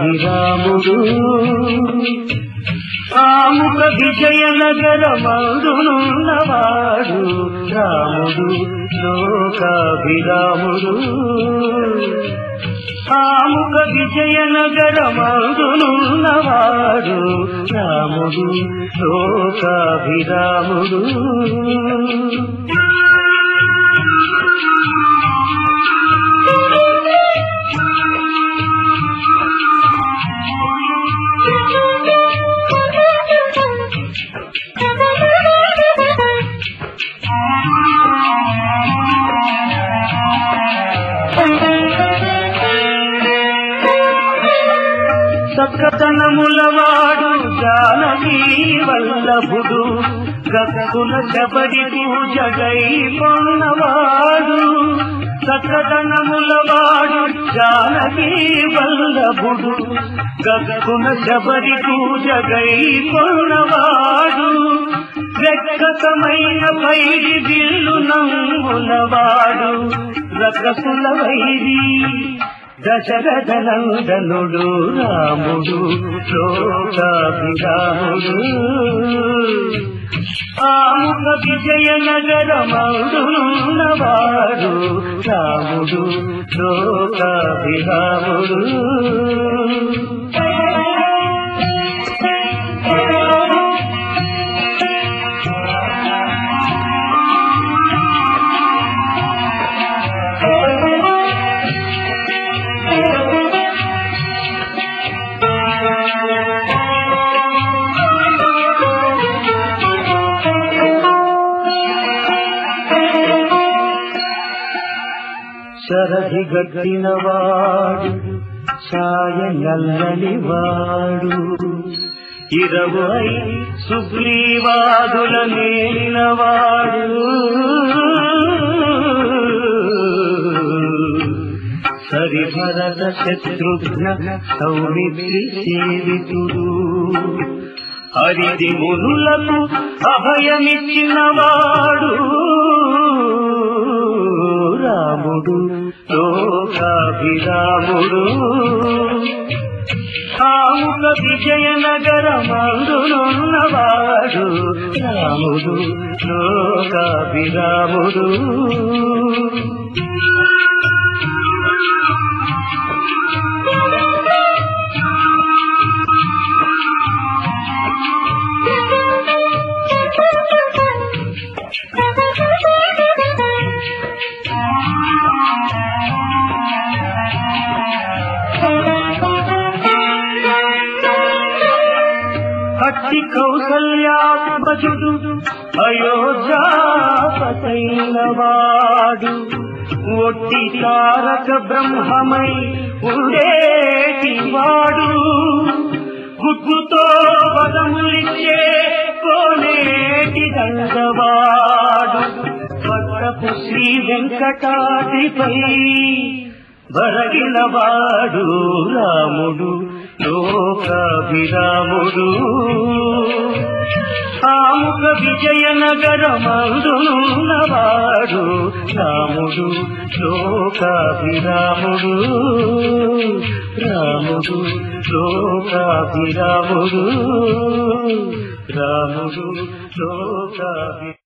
లోకాభిరాముడు ఆముక విజయనగరమందునున్నవాడు రాముడు లోకాభిరాముడు ఆముక విజయనగరమందునున్నవాడు రాముడు లోకాభిరాముడు సక్కతనములవాడు జానకీ వల్లభుడు గక్కుల శబరి పూజగై పొన్నవాడు సక్కతనములవాడు జానకీ వల్లభుడు గక్కుల శబరి పూజగై పొన్నవాడు వ్యక్తమైన పైడి బిల్లు నమ్ములవాడు రకసుల వైరి దశరథనందనుడు రాముడు లోకాభిరాముడు ఆముఖ విజయనగరమౌడున్నవాడు రాముడు లోకాభిరాముడు శరధి గట్టినవాడు ఛాయ నల్లనివాడు ఇరవై సుగ్రీవాదుల నేలినవాడు సరిభరత శత్రుఘ్న సౌమిత్రి సేవితుడు హరిది మునులకు అభయమిచ్చినవాడు రాముడు లోకాభిరాముడు కాముక విజయనగరమందునున్నవాడు రాముడు లోకాభిరాముడు కట్టి కౌసల్యాత్మజుడు అయోధ్యాపతైనవాడు ఒట్టి తారక బ్రహ్మమై ఉండేటివాడు గుడ్డుతో పదములిచ్చే కోనేటి దండవాడు పట్టపు శ్రీ వెంకటాద్రిపై బరగినవాడు రాముడు లోకాభిరాముడు ఆముక విజయనగరమందునున్నవాడు రాముడు లోకాభిరాముడు రాముడు లోకాభిరాముడు రాముడు లోకాభి